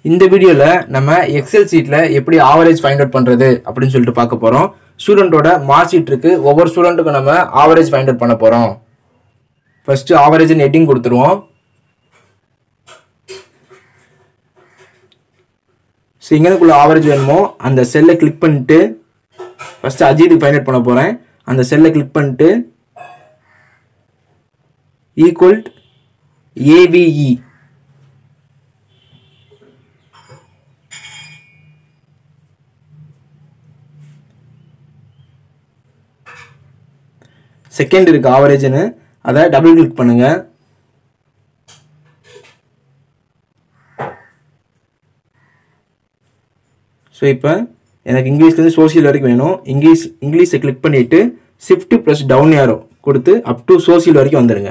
இந்த வீடியோவில் நம்ம எக்ஸல் சீட்டில் எப்படி ஆவரேஜ் ஃபைண்ட் அவுட் பண்ணுறது அப்படின்னு சொல்லிட்டு பார்க்க போகிறோம் ஸ்டூடெண்ட்டோட மார்க் ஷீட் இருக்கு ஒவ்வொரு ஸ்டூடெண்ட்டுக்கும் நம்ம ஆவரேஜ் ஃபைண்ட் அவுட் பண்ண போகிறோம் ஃபஸ்ட்டு ஆவரேஜ் ஹெட்டிங் கொடுத்துருவோம் ஸோ எங்களுக்குள்ள ஆவரேஜ் வேணுமோ அந்த செல்லை கிளிக் பண்ணிட்டு ஃபஸ்ட்டு அஜித்துக்கு ஃபைண்ட் அவுட் பண்ண போகிறேன் அந்த செல்லை கிளிக் பண்ணிட்டு ஈக்குவல் ஏவிஇ செகண்ட் இருக்கு ஆவரேஜ்னு அதை டபுள் கிளிக் பண்ணுங்க ஸோ இப்போ எனக்கு இங்கிலீஷ்லேருந்து சோசியல் வரைக்கும் வேணும் இங்கிலீஷ் இங்கிலீஷை கிளிக் பண்ணிவிட்டு ஷிஃப்ட் ப்ளஸ் டவுன் ஏரோ கொடுத்து அப் டு சோசியல் வரைக்கும் வந்துடுங்க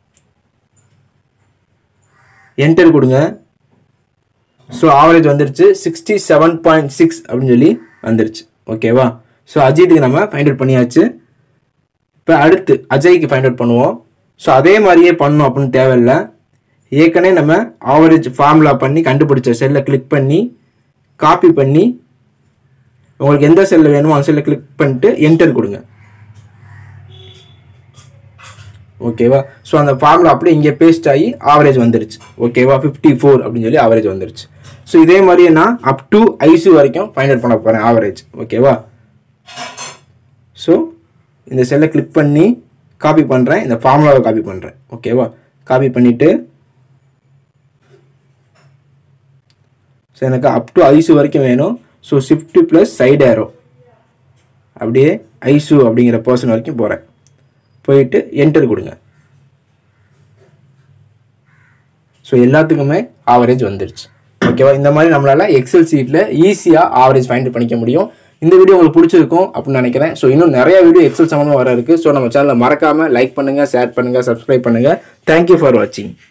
என்டர் கொடுங்க ஸோ ஆவரேஜ் வந்துருச்சு சிக்ஸ்டி செவன் பாயிண்ட் சிக்ஸ் அப்படின்னு சொல்லி வந்துருச்சு ஓகேவா ஸோ அஜித்துக்கு நம்ம ஃபைண்ட் அவுட் பண்ணியாச்சு இப்போ அடுத்து அஜய்க்கு ஃபைண்ட் அவுட் பண்ணுவோம் ஸோ அதே மாதிரியே பண்ணணும் அப்படின்னு தேவையில்லை ஏற்கனவே நம்ம ஆவரேஜ் ஃபார்முலா பண்ணி கண்டுபிடிச்ச செல்லை கிளிக் பண்ணி காப்பி பண்ணி உங்களுக்கு எந்த செல்லில் வேணுமோ அந்த செல்லை கிளிக் பண்ணிட்டு என்டர் கொடுங்க ஓகேவா ஸோ அந்த ஃபார்முலா அப்படியே இங்கே பேஸ்ட் ஆகி ஆவரேஜ் வந்துருச்சு ஓகேவா ஃபிஃப்டி ஃபோர் அப்படின்னு சொல்லி ஆவரேஜ் வந்துருச்சு ஸோ இதே மாதிரியே நான் அப் டு ஐசி வரைக்கும் ஃபைண்ட் அவுட் பண்ண போகிறேன் ஆவரேஜ் ஓகேவா ஸோ இந்த செல்லை கிளிக் பண்ணி காப்பி பண்ணுறேன் இந்த ஃபார்முலாவை காப்பி பண்ணுறேன் ஓகேவா காப்பி பண்ணிவிட்டு ஸோ எனக்கு அப் டு ஐசு வரைக்கும் வேணும் so shift plus side arrow அப்படியே ஐசு அப்படிங்கிற பர்சன் வரைக்கும் போகிறேன் போயிட்டு என்டர் கொடுங்க ஸோ எல்லாத்துக்குமே ஆவரேஜ் வந்துருச்சு ஓகேவா இந்த மாதிரி நம்மளால் எக்ஸல் சீட்டில் ஈஸியாக ஆவரேஜ் ஃபைண்ட் பண்ணிக்க முடியும் இந்த வீடியோ உங்களுக்கு பிடிச்சிருக்கும் அப்படின்னு நினைக்கிறேன் ஸோ இன்னும் நிறைய வீடியோ எக்ஸல் சம்மந்தமாக வர இருக்குது ஸோ நம்ம சேனலை மறக்காமல் லைக் பண்ணுங்கள் ஷேர் பண்ணுங்கள் சப்ஸ்கிரைப் பண்ணுங்கள் தேங்க்யூ ஃபார் வாட்சிங்